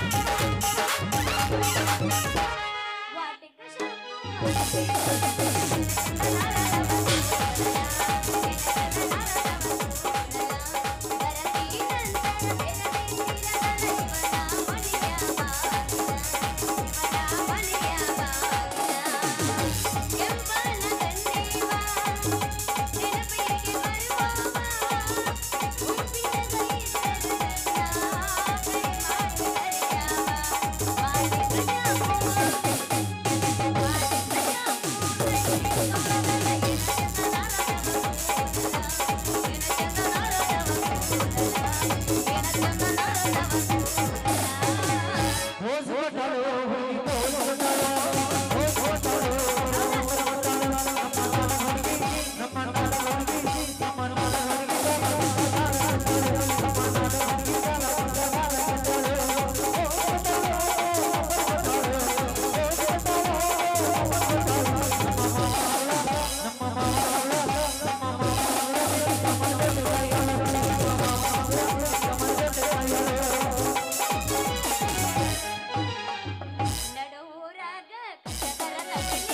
ನಡುರಾಗ ಕಸದರ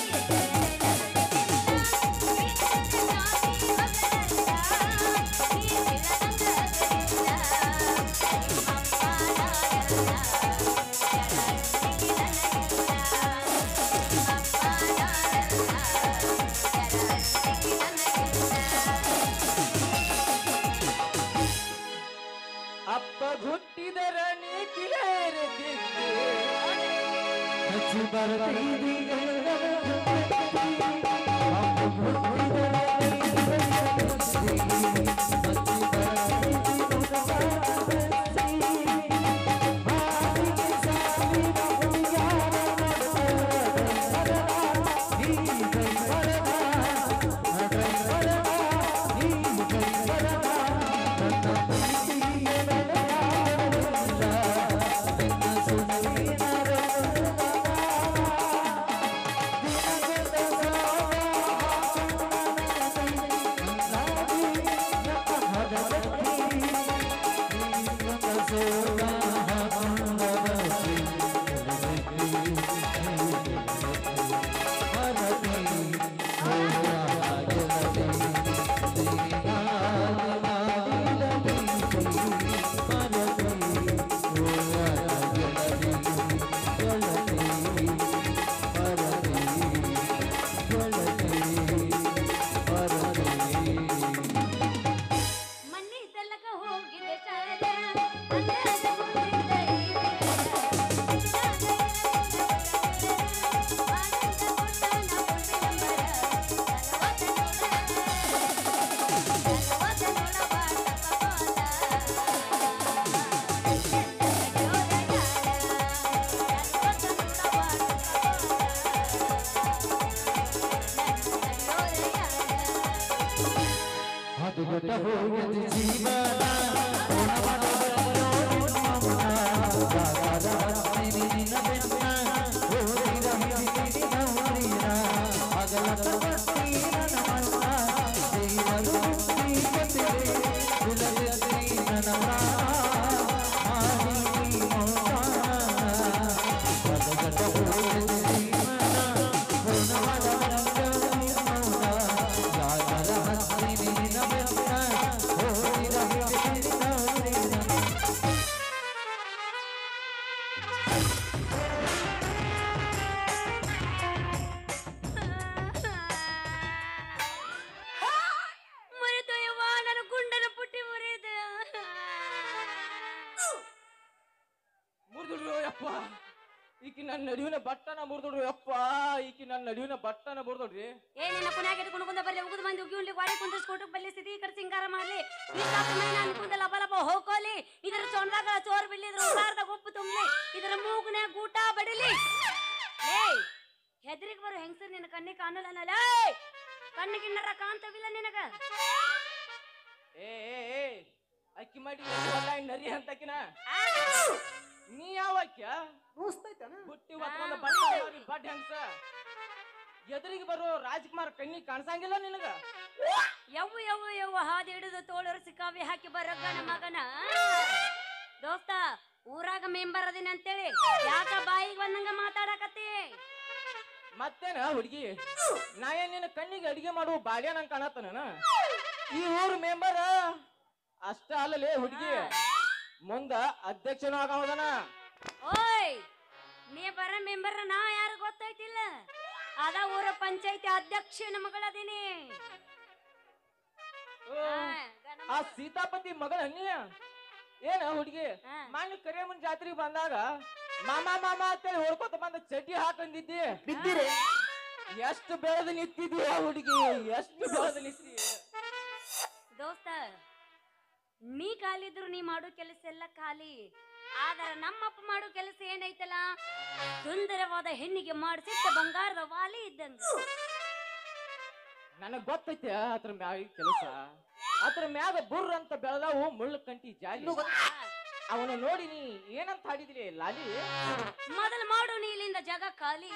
ಅಪ್ಪ ಹುಟ್ಟಿದರ ನೀತಿಗೆ ಹಚ್ಚಿ ಮನ್ನಿ ತಲಕ ಹೋಗಿದೆ ಶಾಲೆ ಅಂದಾಜ ಹೋಗಿದ್ದ ಈ ವೇಳೆ. ಆನಂದ ಕೊಟ್ಟ ನಮ್ಮ ನಂಬರ. ನಲವತ್ತ ನೋಡ, ನಲವತ್ತ ನೋಡ ಬಾಳ ಅದು ಗೊತ್ತ ಹೋಗಿದೆ ಜೀವನ ಮುರಿದು ಯವ್ವ ನನ್ನ ಗುಂಡನ ಪುಟ್ಟಿ ಮುರಿದ ಮುರಿದ್ರು ಯಪ್ಪ ಈಕಿ ನನ್ನ ನಡುವಿನ ಬಟ್ಟನ ಮುರಿದ್ರು ಯಪ್ಪ ಈಕಿ ನನ್ನ ನಡುವಿನ ಬಟ್ಟನ ಮುರಿದ್ರಿ ಏ ನಿನ್ನ ಪುಣ್ಯಾಗ ಎದ್ಕೊಂಡು ಕುಂದ ಬರ್ಲಿ ಉಗಿದು ಮಂದಿ ಉಗಿ ಉಂಡಿ ಗಾಡಿ ಕುಂದ ಸ್ಕೋಟಕ್ ಬಲ್ಲಿ ಸ್ಥಿತಿ ಈ ಕಡೆ ಸಿಂಗಾರ ಮಾಡ್ಲಿ ಈ ಸಾಕು ಮೈನ ಅನ್ಕುಂದ ಲಪ ಲಪ ಹೋಗೋಲಿ ಇದರ ಚೊಂದಾಗ ಚೋರ್ ಬಿಲ್ಲಿದ್ರ ಉಸಾರ್ದಾಗ ಉಪ್ಪು ತುಂಬಲಿ ಇದರ ಮೂಗ್ನ್ಯಾಗ ಗೂಟ ಬಡಿಲಿ ಏಯ್ ಹೆದರಿಗೆ ಬರೋ ಹೆಂಗಸರ್ ನಿನ್ನ ಕಣ್ಣಿಗೆ ಕಾಣಲ್ಲ ಕಣ್ಣಿಗಿನ್ನರ ಕಾಣ್ತವಿಲ್ಲ ನಿನಗ ಏ ಏ ಏ ಅಕ್ಕಿ ಮಾಡಿ ನರಿ ಅಂತಕಿನ ಆ? ನೀ ಯಾವ ಅಕ್ಕಿಯ ನುಸ್ತೈತನ ಹುಟ್ಟಿ ಹೊತ್ಕೊಂಡ ಬಟ್ಟ ಮಾಡಿ ಬಡ್ ಹೆಂಗ್ಸ ಎದುರಿಗೆ ಬರೋ ರಾಜ್ಕುಮಾರ್ ಕಣ್ಣಿ ಕಾಣಿಸಂಗಿಲ್ಲ ನಿನಗ ಯವ್ವ ಯವ್ವ ಯವ್ವ ಹಾದಿ ಹಿಡಿದು ತೋಳರು ಸಿಕ್ಕಾವಿ ಹಾಕಿ ಬರಗನ ಮಗನ ದೋಸ್ತ ಊರಾಗ ಮೆಂಬರ್ ಅದಿನ ಅಂತೇಳಿ ಯಾಕ ಬಾಯಿಗೆ ಬಂದಂಗ ಮಾತಾಡಕತ್ತಿ ಮತ್ತೇನ ಹುಡುಗಿ ನಾ ಏನ್ ನಿನ್ನ ಕಣ್ಣಿಗೆ ಅಡಿಗೆ ಮಾಡುವ ಬಾಲ್ಯ ನಂಗೆ ಕಾಣತ್ತನ ಈ ಊರ್ ಮೆಂಬರ್ ಅಷ್ಟ ಅಲ್ಲಲೇ ಹುಡುಗಿ ಮುಂದ ಅಧ್ಯಕ್ಷನೂ ಆಗವದನ ಓಯ್ ನೀ ಬರ ಮೆಂಬರ್ ನಾ ಯಾರು ಗೊತ್ತೈತಿಲ್ಲ ಅದ ಊರ ಪಂಚಾಯತಿ ಅಧ್ಯಕ್ಷನ ಮಗಳದೀನಿ ಆ ಸೀತಾಪತಿ ಮಗಳ ನೀ ಏನ ಹುಡುಗಿ ಹಾ. ಮಾನ್ಯ ಕರಿಯಮ್ಮನ ಜಾತ್ರೆಗೆ ಬಂದಾಗ ಮಾಮ ಮಾಮ ಅಂತೇಳಿ ಹೊಡ್ಕೊತ ಬಂದ ಚಡ್ಡಿ ಹಾಕೊಂಡಿದ್ದಿ ಬಿದ್ದಿರಿ ಎಷ್ಟು ಬೆಳೆದು ನಿಂತಿದ್ದೀಯ ಹುಡುಗಿ ಎಷ್ಟು ಬೆಳೆದು ನಿಂತಿ ದೋಸ್ತ ನೀ ಖಾಲಿದ್ರು ನೀ ಮಾಡೋ ಕೆಲಸ ಎಲ್ಲ ಖಾಲಿ ಆದ್ರೆ ನಮ್ಮಪ್ಪ ಮಾಡೋ ಕೆಲಸ ಏನೈತಲ್ಲ ಸುಂದರವಾದ ಹೆಣ್ಣಿಗೆ ಮಾಡಿಸಿದ್ದ ಬಂಗಾರದ ವಾಲಿ ಇದ್ದಂಗ ನನಗ್ ಗೊತ್ತೈತೆ ಅದ್ರ ಮ್ಯಾಗ ಕೆಲಸ ಅದ್ರ ಮ್ಯಾಗ ಬುರ್ರ ಅಂತ ಬೆಳೆದಾವು ಮುಳ್ಳು ಕಂಟಿ ಜಾಲಿ ಇನ್ನೂ ಗೊತ್ತ- ಅವನ ನೋಡಿ ನೀ ಏನಂತ ಹಾಡಿದ್ರಿ ಲಾಲಿ ಮೊದಲು ಮಾಡು ನೀ ಇಲ್ಲಿಂದ ಜಾಗ ಖಾಲಿ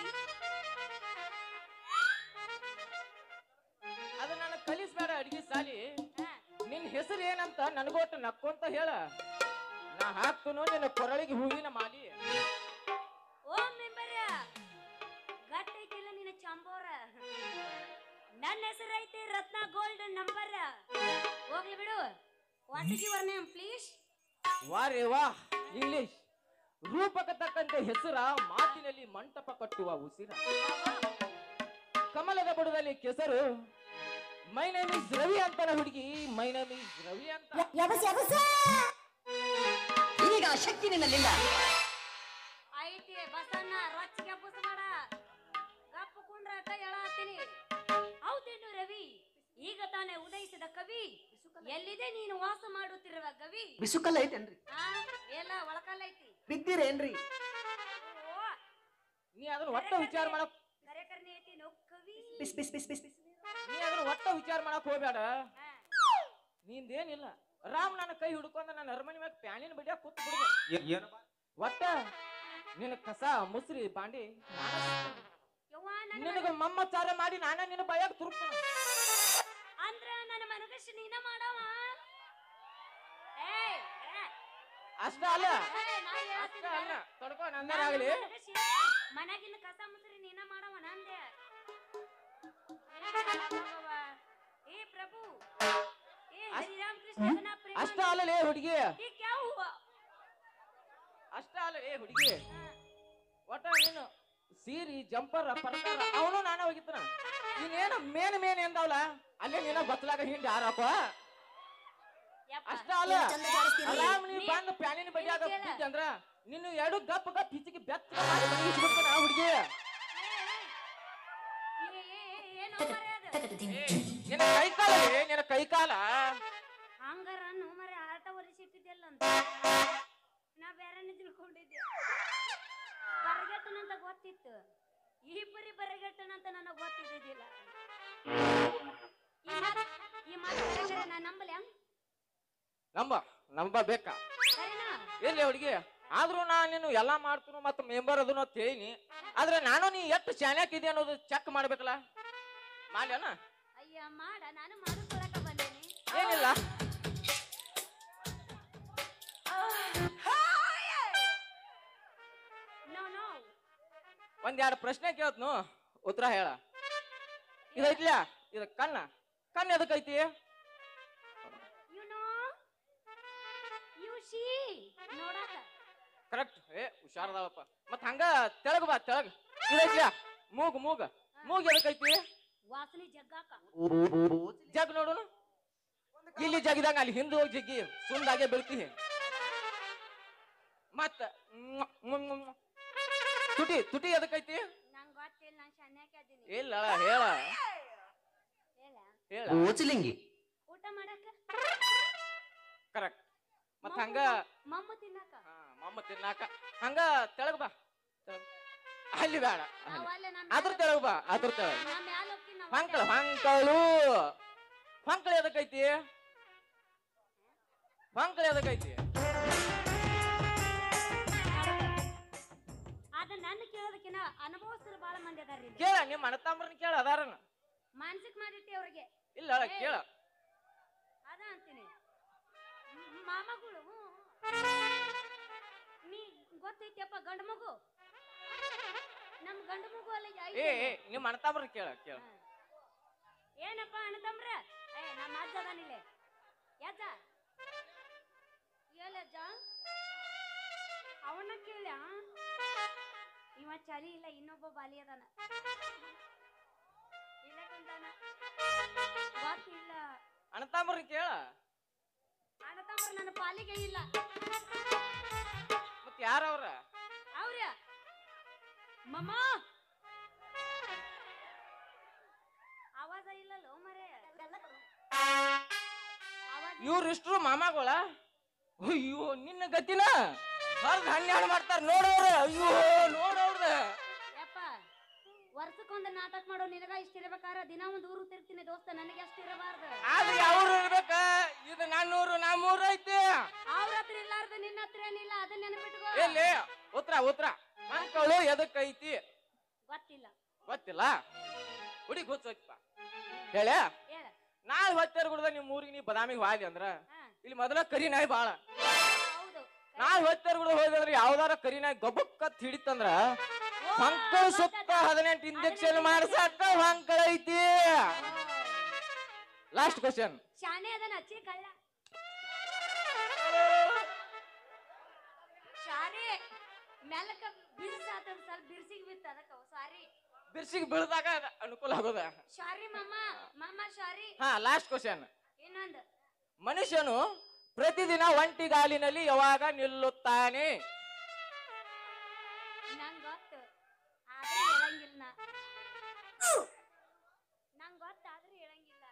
ಅದು ನನ್ನ ಕಲಿಸ್ಬೇಡ ಅಡಿಗೆ ಸಾಲಿ ಹಾ. ನಿನ್ ಹೆಸರು ಏನಂತ ನನಗೊಟ್ಟು ನಕ್ಕೊಂತ ಹೇಳ ನಾ ಹಾಕ್ತನು ನಿನ್ನ ಕೊರಳಿಗೆ ಹೂವಿನ ಮಾಲಿ ಓ ಮೆಂಬರ ಗಟ್ಟೈತಿಲ್ಲ ನಿನ್ನ ಚಂಬೋರ ನನ್ನ ಹೆಸರು ಐತಿ ರತ್ನ ಗೋಲ್ಡ್ ನಂಬರ್ ಹೋಗ್ಲಿ ಬಿಡು what is your name please ವಾ ರೇ ವಾ ಇಂಗ್ಲಿಷ್ ರೂಪಕ ತಕ್ಕಂತೆ ಹೆಸರ ಮಾತಿನಲ್ಲಿ ಮಂಟಪ ಕಟ್ಟುವ ಉಸಿರ ಕಮಲದ ಬುಡದಲ್ಲಿ ಕೆಸರು ಮೈ ನೇಮ್ ಇಸ್ ರವಿ ಅಂತಾನ ಹುಡುಗಿ ಮೈ ನೇಮ್ ಇಸ್ ರವಿ ಅಂತ ಈಗ ಆ ಶಕ್ತಿ ನಿನ್ನಲ್ಲಿಲ್ಲ ಐತಿ ಬಸಣ್ಣ ರೊಚ್ಚಿಗೆ ಬುಸ್ ಮಾಡ ಗಪ್ಪ ಕುಂಡ್ರ ಕೈ ಎಳಾತೀನಿ ಹೌದೇನು ರವಿ ಈಗ ತಾನೇ ಉದಯಿಸಿದ ಕವಿ ಎಲ್ಲಿದೆ ನೀನು ವಾಸ ಮಾಡುತ್ತಿರುವ ಕವಿ ಬಿಸುಕಲ್ಲ ಐತೇನ್ರಿ ಆ ಎಲ್ಲ ಒಳಕಲ್ಲ ಐತಿ ಬಿದ್ದಿರೇನ್ರಿ ಓ ನೀ ಅದನ್ನ ಒಟ್ಟ ವಿಚಾರ ಮಾಡಕ್ ಕರೆ ಕರ್ನೆ ಐತಿ ನೋ ಕವಿ ಬಿಸ್ ಬಿಸ್ ಬಿಸ್ ಬಿಸ್ ಬಿಸ್ ನೀ ಅದನ್ನ ಒಟ್ಟ ವಿಚಾರ ಮಾಡಕ್ ಹೋಗ್ಬೇಡ ಹಾ. ನಿಂದೇನಿಲ್ಲ ರಾಮ್ ನನ್ನ ಕೈ ಹಿಡ್ಕೊಂಡ ನನ್ನ ಅರಮನೆ ಮ್ಯಾಗ ಪ್ಯಾನಿನ ಬಡಿಯಾಗ ಕೂತ್ ಬಿಡುದು ಒಟ್ಟ ನಿನ್ನ ಕಸ ಮುಸ್ರಿ ಬಾಂಡಿ ನಾನ ತಿಂತೀನಿ. ಯವ್ವ ನನ್ನ ನಿನಗ ಮಮ್ಮಚಾರ ಮಾಡಿ ನಾನ ನಿನ್ನ ಬಾಯಾಗ ತುರುಕ್ತಾನ ಅಂದ್ರ ನನ್ನ ಮನಗಶ ನೀನ ಮಾಡವ ಏಯ್ ಏ, ಅಷ್ಟ ಅಲ್ಲ ಏ, ನಾ ಅಷ್ಟ ಹೇಳ್ತೀನಿ ಅಲ್ಲ ತೊಡ್ಕೊ ನನ್ನ ನಂದರಾಗ್ಲಿ ಮನಗಶಿ ಮನ್ಯಾಗಿನ ಕಸ ಮುಸ್ರಿ ನೀನ ಮಾಡವ ನಂದೆ ಏನ್ ಮಾಡವ್ವ? ಏ ಪ್ರಭು ಏ ಅಷ್ಟ್- ಹರಿರಾಮ್ ಕೃಷ್ಣ ಪ್ರೇಮ ಅಷ್ಟ ಅಲ್ಲಲೇ ಹುಡುಗಿ ಈ ಕ್ಯಾವ್ ಹುವ? ಅಷ್ಟ ಅಲ್ಲಲೇ ಹುಡುಗಿ ಒಟ್ಟ ನೀನು ಸೀರಿ ಜಂಪರ್ ಪರ್ಕರ ಅವನು ನಾನ ಹೋಗಿತ್ತನ ನೀನೇನ ಮೇನ್ ಮೇನ್ ಎಂದವಲ್ಲ ಅಲ್ಲೇ ನೀನ ಬತ್ಲಾಗ ಹಿಂಡಿ ಆರಪ್ಪ ಯಪ್ಪ, ಅಷ್ಟ ಅಲ್ಲ ಚಂದ ಜಾಡಿಸ್ತೀರಿ. ಅಲಾಮ್ ನೀ ನೀ- ಬಂದು ಪ್ಯಾನಿನ ಬಡಿಯಾಗ ನೀ ಕೇಳ. ಕೂತಿದ್ದೆ ಅಂದ್ರ ನಿನ್ನ ಎರಡು ಗಪ್ ಗಪ್ ಹಿಚ್ಚಿಗೆ ಬೆತ್ತ ಮಾಡಿ ಮನಗಿಸ್ಬಿಡ್ತಾನ ಆ ಹುಡುಗಿ ಏ, ಏ, ಏ, ಏ, ಏನೋ ಮರೆ ಅದು? ನಿನ್ನ ಕೈ ಕಾಲ ನಿನ್ನ ಕೈ ಕಾಲ ಹಂಗಾರ ನೋ ಮರೆ ಆಟ ಒಲಿಸಿಟ್ಟಿದ್ದೆಲ್ಲ ಅಂತ ನಾ ಬೇರೆನೆ ತಿಳ್ಕೊಂಡಿದ್ದೆ ಬರಗೆಟ್ಟನಂತ ಗೊತ್ತಿತ್ತು ಈ ಪರಿ ಬರಗೆಟ್ಟನಂತ ನನಗೆ ಗೊತ್ತಿದ್ದಿದ್ದಿಲ್ಲ ಈ ಮಾತ್ ಈ ಮಾತು ಕರೆ ನಾ ನಂಬಲೆ ನಂಬ ನಂಬ ಬೇಕಾ ಸರಿನಾ ಎಲ್ಲಿ ಹುಡುಗಿ ಆದ್ರೂ ನಾ ನೀನು ಎಲ್ಲಾ ಮಾಡ್ತೀನಿ ಮತ್ತೆ ಮೆಂಬರ್ ಅದನ್ನ ಅಂತ ಹೇಳಿನಿ ಆದ್ರೆ ನಾನು ನೀ ಎಷ್ಟು ಶಾನ್ಯಾಕಿದೆ ಅನ್ನೋದು ಚೆಕ್ ಮಾಡ್ಬೇಕಲ್ಲ ಮಾಡ್ಯಾನ ಅಯ್ಯ ಮಾಡ ನಾನು ಮಾಡಿಸ್ಕೊಳಕ ಬಂದೇನಿ ಏನಿಲ್ಲ ನೋ ನೋ ಒಂದೆರಡು ಪ್ರಶ್ನೆ ಕೇಳ್ತ್ನು ಉತ್ತರ ಹೇಳ ಇದೈತ್ಲ ಇದು ಕಣ್ಣ ಕಣ್ಣು ಎದಕ್ಕೈತಿ ಯು ನೋ ಯು ಶಿ ನೋಡಾಕ ಕರೆಕ್ಟ್ ಏ ಹುಷಾರದಾವಪ್ಪ ಮತ್ ಹಂಗ ತೆಳಗ್ ಬಾ ತೆಳಗ್ ಇದೈತ್ಲ ಮೂಗ್ ಮೂಗ್ ಮೂಗ್ ಎದಕ್ಕೈತಿ ವಾಸನೆ ಜಗ್ಗಾಕ ಜಗ್ ನೋಡುನು ಇಲ್ಲಿ ಜಗಿದಂಗ ಅಲ್ಲಿ ಹಿಂದೆ ಹೋಗಿ ಜಗ್ಗಿ ಸುಂದಾಗೆ ಬೀಳ್ತಿ ಮತ್ತ ಮ್ಮ್, ಮ್ಮ್, ಮ್ಮ್. ತುಟಿ ತುಟಿ ಎದಕ್ಕೈತಿ ನಂಗೆ ಗೊತ್ತಿಲ್ಲ ನಾನು ಸಣ್ಣಕ್ಕೆ ಅದೀನಿ ಇಲ್ಲ ಹೇಳ ಹೇಳ ಹೇಳ ಓಚಲಿಂಗಿ ಊಟ ಮಾಡಕ ಕರೆಕ್ಟ್ ಮತ್ ಹಂಗ ಮಮ್ಮ ತಿನ್ನಕ ಹಾ, ಮಮ್ಮ ತಿನ್ನಾಕ ಹಂಗ ತೆಳಗ್ ಬಾ ತೆಳಗ್. ಅಲ್ಲಿ ಬೇಡ ಅಲ್ಲಿ. ನಾವ್ ಅಲ್ಲೇ ನಮ್ಮ ಅದ್ರ ತೆಳಗ್ ಬಾ ಅದ್ರ ತೆಳಗ್ ನಮ್ಮ ಮ್ಯಾಲ ಹೋಗ್ತೀನಿ ನಾವ್ ಹೊಂಕಳ ಅಲ್ಲೇ. ಹೊಂಕಳು ಹೊಂಕಳ ಎದಕ್ಕೈತಿ ಹೊಂಕಳ ಎದಕ್ಕೈತಿ ಅದ ನನ್ನ ಕೇಳೋದಕ್ಕಿನ ಅನುಭವಸ್ಥರು ಬಾಳ ಮಂದಿ ಅದಾರ ಇಲ್ಲಿ ಕೇಳ ನಿಮ್ಮ ಅಣ್ಣತಮ್ಮರನ್ನ ಕೇಳ ಅದಾರನ ಮಾನಸಿಕ ಮಾಡಿಟ್ಟಿ ಅವ್ರಿಗೆ ಇಲ್ಲ ಅಲ್ಲ, ಕೇಳ ಅದ ಅಂತೀನಿ ಮ್- ಮಾಮಗಳು ಹ್ಞೂ. ನೀ ಗೊತ್ತೈತಿಯಪ್ಪ ಗಂಡು ಮಗು ನಮ್ ಗಂಡು ಮಗು ಅಲ್ಲ ಏ ಏ ನಿಮ್ಮ ಅಣ್ಣತಾಬ್ರ ಕೇಳ ಕೇಳ ಏನಪ್ಪ ಅಣ್ಣತಮ್ರ ಏ ನಮ್ಮ ಅಜ್ಜ ಅದಾನಿಲ್ಲ ಯಾಜ ಹೇಳಜ್ಜ ಅವನ್ನ ಕೇಳ ಇವ ಚಳಿ ಇಲ್ಲ ಇನ್ನೊಬ್ಬ ಬಾಲಿ ಅದಾನ ಇಲ್ಲ ಕುಂತಾನ ಗೊತ್ತಿಲ್ಲ ಅಣ್ಣತಾಬ್ರ ಕೇಳ ಅಣ್ಣತಮ್ರ ನನ್ನ ಪಾಲಿಗೆ ಇಲ್ಲ ಮತ್ ಯಾರವ್ರ ಅವ್ರ ಮಮ್ಮ ಆವಾಜ ಇಲ್ಲಲ್ಲೋ ಮರೆ ಆವಾಜ ಇವ್ರ ಇಷ್ಟ್ರು ಮಾಮಾಗಳ ಅಯ್ಯೋ ನಿನ್ನ ಗತಿನ ಹರ್ದ್ ಹನ್ನೆರಡು ಮಾಡ್ತಾರ ನೋಡವ್ರ ಅಯ್ಯೋ ನೋಡವ್ರ ಯಪ್ಪ ವರ್ಷಕ್ಕೊಂದು ನಾಟಕ ಮಾಡೋ ನಿನಗ ಇಷ್ಟ ಇರ್ಬೇಕಾರ ದಿನ ಒಂದ್ ಊರು ತಿರ್ತೀನಿ ದೋಸ್ತ ನನಗೆ ಎಷ್ಟು ಇರಬಾರ್ದು ಆದ್ರೆ ಯಾವ್ರು ಇರ್ಬೇಕ ಇದು ನನ್ನೂರು ನಮ್ಮೂರು ಐತಿ ಅವ್ರ ಹತ್ರ ಇಲ್ಲಾರ್ದು ನಿನ್ನ ಹತ್ರ ಏನಿಲ್ಲ ಅದನ್ನ ನೆನಪಿಟ್ಕೋ ಎಲ್ಲಿ ಉತ್ತರ ಉತ್ತರ ಮಕ್ಕಳು ಎದಕ್ಕೈತಿ ಗೊತ್ತಿಲ್ಲ ಗೊತ್ತಿಲ್ಲ ಹುಡಿ ಗೊತ್ತೈತಿಪ್ಪ ಹೇಳ ಹೇಳ ನಾಳೆ ಹೊತ್ತೇರ್ ಗುಡ್ದ ನಿಮ್ ಊರಿಗೆ ನೀ ಬದಾಮಿಗೆ ಹೋದಿ ಅಂದ್ರ ಹಾ ಇಲ್ಲಿ ಮೊದಲ ಕರಿ ನಾಯಿ ಬಾಳ ಹೌದು ನಾಳೆ ಹೊತ್ತೇರ್ ಗುಡ್ದ ಹೋದಿ ಅಂದ್ರೆ ಯಾವ್ದಾರ ಕರಿ ನಾಯಿ ಗಬ್ಬಕ್ಕತ್ ಹಿಡಿತಂದ್ರ ಓ, ಮಕ್ಕಳು ಸುತ್ತ ಗೊತ್ತಾಯ್ತಾ? ಹದಿನೆಂಟು ಇಂಜೆಕ್ಷನ್ ಮಾಡ್ಸಾಕ ಹೊಂಕಳ ಐತಿ ಓ, ಲಾಸ್ಟ್ ಕ್ವಶನ್ ಶಾನೆ ಅದನ್ನ ಹಚ್ಚಿ ಕಳ್ಳ ಶಾರಿ ಮೆಲಕ ಬಿರ್ಸಾತ ಸ್ವಲ್ಪ ಬಿರ್ಸಿಗೆ ಬಿತ್ತ ಅದಕ್ಕ ಸಾರಿ ಬಿರ್ಸಿಗೆ ಬೀಳ್ದಾಗ ಅದ ಅನುಕೂಲ ಆಗೋದ ಶಾರಿ ಮಮ್ಮ ಮಮ್ಮ ಶಾರಿ ಹಾ ಲಾಸ್ಟ್ ಕ್ವಶನ್ ಇನ್ನೊಂದು ಮನುಷ್ಯನು ಪ್ರತಿದಿನ ಒಂಟಿಗಾಲಿನಲ್ಲಿ ಯಾವಾಗ ನಿಲ್ಲುತ್ತಾನೆ ನಂಗ್ ಗೊತ್ತು ಆದ್ರೆ ಹೇಳಂಗಿಲ್ಲ ನಾ ನಂಗ್ ಗೊತ್ತು ಆದ್ರೆ ಹೇಳಂಗಿಲ್ಲ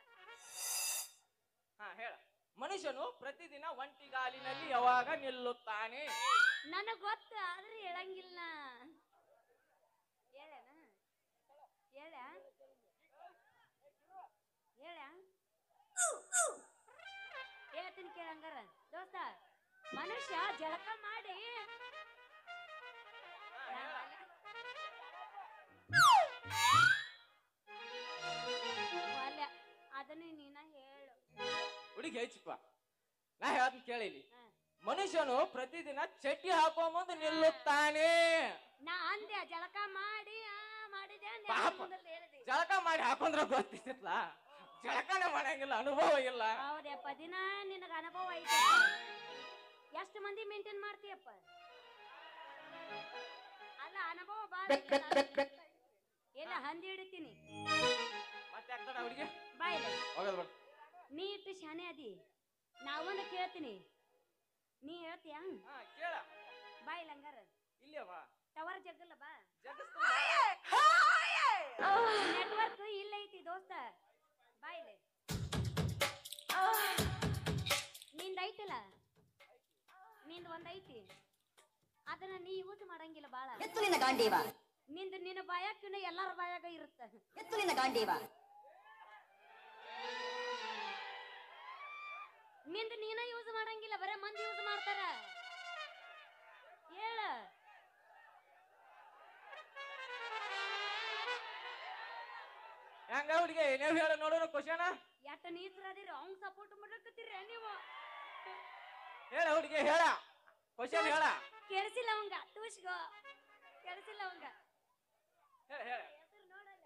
ಹಾ ಹೇಳ ಮನುಷ್ಯನು ಪ್ರತಿದಿನ ಒಂಟಿಗಾಲಿನಲ್ಲಿ ಯಾವಾಗ ನಿಲ್ಲುತ್ತಾನೆ ನನಗ್ ಗೊತ್ತು ಆದ್ರೆ ಹೇಳಂಗಿಲ್ಲ ಹೇಳಣ ಹೇಳ ಹೇಳ ಹೇಳ್ತೀನಿ ಕೇಳಂಗಾರ ದೋಸ್ತ ಮನುಷ್ಯ ಜಳಕ ಮಾಡಿ ಒಲ್ಲೆ, ಅದನ್ನ ನೀನ ಹೇಳು ಹುಡುಗಿ ಹೆಚ್ಚಪ್ಪ ನಾ ಹೇಳ್ತೀನಿ ಕೇಳಿಲಿ ಹಾ. ಮನುಷ್ಯನು ಪ್ರತಿದಿನ ಚಡ್ಡಿ ಹಾಕೋ ಮುಂದೆ ನಿಲ್ಲುತ್ತಾನೆ ನಾ ಅಂದೆ ಜಳಕ ಮಾಡಿ ಆ ಮಾಡಿದೆ ಅಂದೆ ಪಾಪ. ಮುಂದಲ್ಲಿ ಹೇಳಿದೆ ಜಳಕ ಮಾಡಿ ಹಾಕೊಂಡ್ರ ಗೊತ್ತಿರ್ತೈತ್ಲ ಜಳಕನ ಮಾಡಂಗಿಲ್ಲ ಅನುಭವ ಇಲ್ಲ ಹೌದಪ್ಪ ದಿನ ನಿನಗ ಅನುಭವ ಐತೆ ಎಷ್ಟು ಮಂದಿ ಮೇಂಟೈನ್ ಮಾಡ್ತೀಯಪ್ಪ ಅಲ್ಲ ಅನುಭವ ಬಾಳ ಬೆಕ್ ಬೆಕ್ ಬೆಕ್ ಬೆಕ್ ಎಲ್ಲ ಹಂದಿ ಹಿಡಿತೀನಿ ಮತ್ತೆ ಆಗ್ತದ ಹುಡುಗಿ ಬಾಯಿಲೆ ಹೋಗದ್ ಬೇಡ ನೀ ಇಟ್ಟು ಶಾನೆ ಅದಿ ನಾವೊಂದು ಕೇಳ್ತೀನಿ ನೀ ಹೇಳ್ತೀಯ ಹಾ ಕೇಳ ಬಾಯಿಲ್ ಹಂಗಾರ ಇಲ್ಲೇ ಬಾ ಟವರ್ ಜಗ್ಗಲ್ಲ ಬಾ ಜಗಸ್ತ ನೆಟ್ವರ್ಕ್ ಇಲ್ಲ ಐತಿ ದೋಸ್ತ ಬಾಯಿಲೆ ನಿಂದ ಐತಲ್ಲ ನಿಂದ ಒಂದ್ ಐತಿ ಅದನ್ನ ನೀ ಯೂಸ್ ಮಾಡಂಗಿಲ್ಲ ಬಾಳ ಎತ್ತು ನಿನ್ನ ಗಾಂಡೀವ ನಿಂದ ನಿನ್ನ ಬಾಯಕ್ಕಿನ ಎಲ್ಲಾರ ಬಾಯಾಗ ಇರುತ್ತ ಎತ್ತು ನಿನ್ನ ಗಾಂಡೀವ ನಿಂದ ನೀನ ಯೂಸ್ ಮಾಡಂಗಿಲ್ಲ ಬರೇ ಮಂದಿ ಯೂಸ್ ಮಾಡ್ತಾರ ಹೇಳ ಹೆಂಗ ಹುಡುಗಿ ನೀವ್ ಹೇಳ ನೋಡೋಣ ಕ್ವಶನ್ ಎಟ್ಟ ನೀಸ್ರದಿರ ಅವ್ನ್ ಸಪೋರ್ಟ್ ಮಾಡಕತ್ತೀರ ನೀವು ಹೇಳ ಹುಡುಗಿ ಹೇಳ ಕ್ವಶನ್ ಹೇಳ ಕೆಳಸಿಲ್ಲ ಅವಂಗ ತೂಸ್ಗೋ ಕೆಳಸಿಲ್ಲ ಅವಂಗ ಹೇಳ ಹೇಳ ಹೆಸರು ನೋಡಲ್ಲ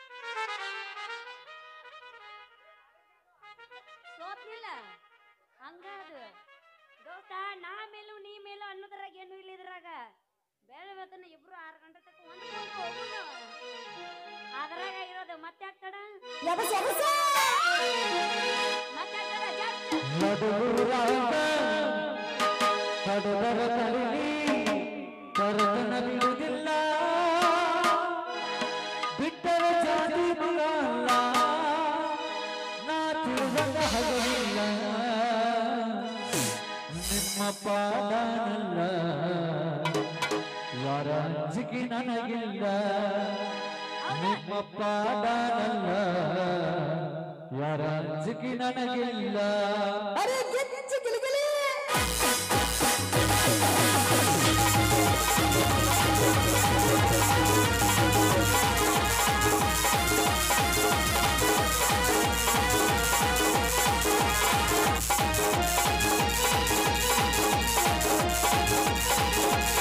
ಸೋತ್ನಿಲ್ಲ ಹಂಗ ಅದು ದೋಸ್ತ ನಾ ಮೇಲೂ ನೀ ಮೇಲೂ ಅನ್ನೋದ್ರಾಗ ಏನು ಇಲ್ಲ ಇದ್ರಾಗ ಬೇಳೆ ಬೇತನ ಇಬ್ರು ಆರು ಗಂಟೆ ತಕ್ಕ ಒಂದು ಹೋಗುಣ ಅದ್ರಾಗ ಇರೋದು ಮತ್ತೆ ಆಗ್ತಾಡ ಮತ್ತೆ ಆಗ್ತಾಡ ಜಾಸ್ತಿ ಮಧುರಾಗ ಕಡದರ ತರಲಿ ಕರತನ ಬಿಡುವುದಿಲ್ಲ ಬಿಟ್ಟರ ಜಾತಿ ಮಗ ಅಲ್ಲ ನಾ ತಿರುಗದ ಹಗಲಿಲ್ಲ ನಿಮ್ಮ ಪಾದನಲ್ಲ ಯಾರ ಅಂಜಿಕೆ ನನಗಿಲ್ಲ ನಿಮ್ಮ ಪಾದನಲ್ಲ ಯಾರ ಅಂಜಿಕೆ ನನಗಿಲ್ಲ ಅರೆ ಗಿಚ್ಚಿ ಗಿಲಿಗಿಲಿ ¡Vamos!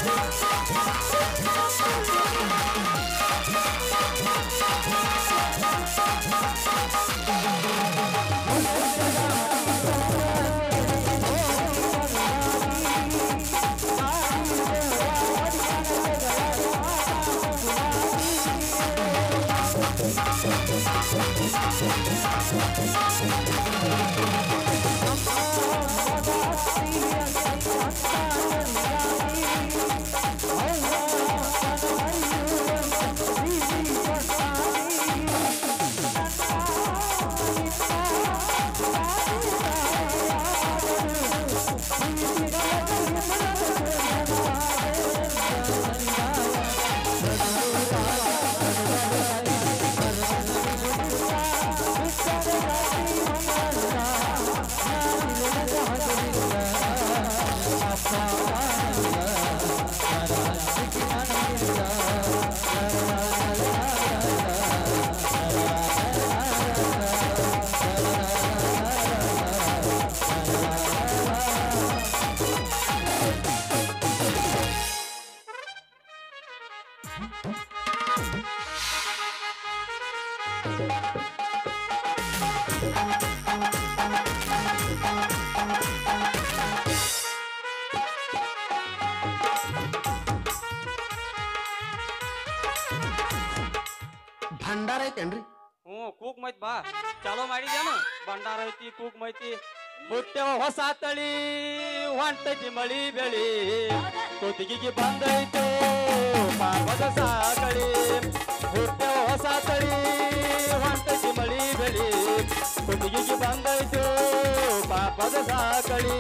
ಭಂಡಾರ ಐತೇನ್ರಿ ಹ್ಞೂ ಕೂಕ್ ಮೈತ್ ಬಾ ಚಾಲೋ ಮಾಡಿದ್ಯಾನ ಭಂಡಾರ ಐತಿ ಕೂಕ್ ಮೈತಿ ಹುಟ್ಟೆವ ಹೊಸ ತಳಿ ಹೊಂಟೈತಿ ಮಳಿ ಬೆಳಿ ಕುತ್ತಿಗೆಗೆ ಬಂದೈತು ಪಾಪದ ಸಾಕಳಿ ಹುಟ್ಟೆವ ಹೊಸ ತಳಿ ಹೊಂಟೈತಿ ಮಳಿ ಬೆಳಿ ಕುತ್ತಿಗೆಗೆ ಬಂದೈತು ಪಾಪದ ಸಾಕಳಿ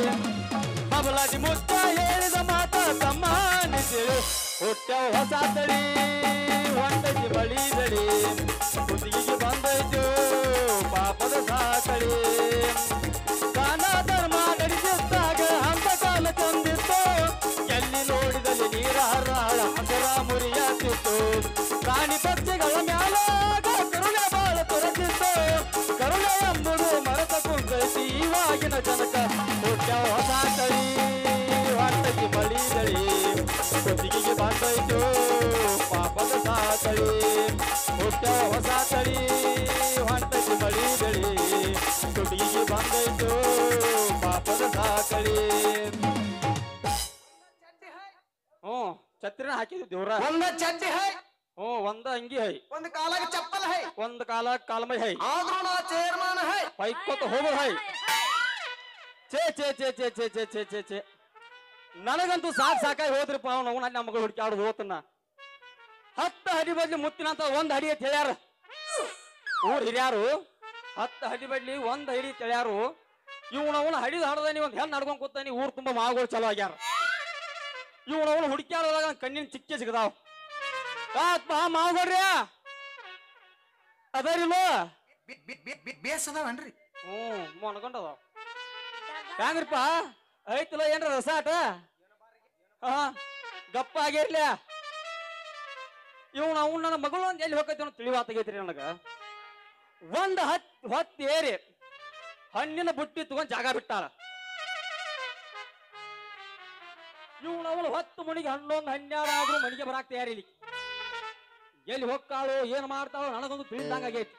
ಬಬಲಾದಿ ಮುತ್ತ ಹೇಳಿದ ಮಾತ ತಮ್ಮ ನಿಂತಿಳಿ ಹುಟ್ಟೆವ ಹೊಸ ತಳಿ ಹೊಂಟೈತಿ ಮಳಿ ಬೆಳಿ ಕುತ್ತಿಗೆಗೆ ಬಂದೈತು ಪಾಪದ ಸಾಕಳಿ ದಾನ ಧರ್ಮ ನಡೆಸುತ್ತಾಗ ಅಂತ ಕಾಲ ತಂದಿತ್ತು ಎಲ್ಲಿ ನೋಡಿದಲ್ಲಿ ನೀರ ಹರಾಳ ಹಸರ ಮುರಿಯಾತಿತ್ತು ಪ್ರಾಣಿ ಪಕ್ಷಿಗಳ ಮ್ಯಾಲ ಕರುಣೆ ಬಾಳ ತೊರೆದಿತ್ತು ಕರುಣೆ ಎಂಬುದು ಮರತ ಕುಂತೈತಿ ಇವಾಗಿನ ಜನಕ ಹುಟ್ಟ ಹೊಸ ತಳಿ ಹೊಟ್ಟಕ್ಕೆ ಮಳಿ ತಳಿ ಕೊತ್ತಿಗೆಗೆ ಬಂದೈತು ಪಾಪದ ಸಾತಳಿ ಹುಟ್ಟ ಹೊಸ ತಳಿ ಹೊಂಟಕ್ಕೆ ಮಳಿ ಬೆಳಿ ಕೊಟ್ಟಿಗೆಗೆ ಬಂದೈತು ಪಾಪದ ಸಾಕಳಿ ಹ್ಞೂ ಛತ್ರಿನ ಹಾಕಿದ್ವಿ ದೇವ್ರ ಒಂದ ಚಡ್ಡಿ ಹೈ ಹ್ಞೂ ಒಂದ ಅಂಗಿ ಹೈ ಒಂದ್ ಕಾಲಾಗ ಚಪ್ಪಲ್ ಹೈ ಒಂದ್ ಕಾಲ ಕಾಲ್ಮೈ ಹೈ ಆದ್ರೂ ನಾ ಚೇರ್ಮನ್ ಹೈ ಹೊಯ್ಕೋತ ಹೋಗೋದು ಹೈ ಚೇ ಚೇ ಚೇ ಚೇ ಚೇ ಚೇ ಚೇ ಚೇ ಚೇ ನನಗಂತೂ ಸಾಕ್ ಸಾಕಾಗಿ ಹೋದ್ರಿಪ್ಪ ಅವ್ನು ಅವ್ನ ನಮ್ಮ ಮಗಳು ಹುಡುಕಾಡೋದು ಹೋತನ್ನ ಹತ್ತು ಹಡಿ ಬದ್ಲಿ ಮುತ್ತಿನಂತ ಒಂದ್ ಹಡಿ ಅಂತ ಹೇಳ್ಯಾರ ಊರ್ ಹಿರಿಯಾರು ಹತ್ತು ಹಡಿ ಬದ್ಲಿ ಒಂದ್ ಹಡಿ ಹೇಳ್ಯಾರು ಇವನವನ ಹಡಿದ ಹಡದಾನಿ ಒಂದ್ ಹೆಣ್ಣು ನಡ್ಕೊಂಡ್ ಕೂತಾನಿ ಊರ್ ತುಂಬಾ ಮಾವುಗಳು ಚಲೋ ಆಗ್ಯಾರ ಇವನವನು ಹುಡುಕ್ಯಾಡೋದಾಗ ಕಣ್ಣಿನ ಚಿಕ್ಕೆ ಸಿಗದಾವ್ ಆತ್ಮ ಮಾವುಗಳ್ರಿ ಅದರಿಲ್ಲೋ ಬೇಸದವನ್ರಿ ಹ್ಞೂ ಮೊನ್ಕೊಂಡದ ಹೆಂಗ್ರಿಪ್ಪ ಐತಲ್ಲ ಏನ್ರ ರಸಾಟ ಹಾ ಗಪ್ಪ ಆಗಿರ್ಲಿ ಇವ್ನ ಅವ್ನ ನನ್ನ ಮಗಳು ಅಂತ ಎಲ್ಲಿ ಹೋಗೈತಿ ಅನ್ನೋ ತಿಳಿವಾತಾಗೈತ್ರಿ ನನಗ ಒಂದ್ ಹತ್ ಹೊತ್ತು ಏರಿ ಹಣ್ಣಿನ ಬುಟ್ಟಿ ತಗೊಂಡ್ ಜಾಗ ಬಿಟ್ಟಾಳ ಇವ್ನ ಅವಳು ಹೊತ್ತು ಮಣಿಗೆ ಹನ್ನೊಂದು ಹನ್ನೆರಡು ಆದ್ರೂ ಮನೆಗೆ ಬರಾಕ್ ತಯಾರಿಲಿ ಎಲ್ಲಿ ಹೋಗ್ತಾಳು ಏನ್ ಮಾಡ್ತಾಳು ನನಗೊಂದು ತಿಳಿದಂಗಾಗೈತಿ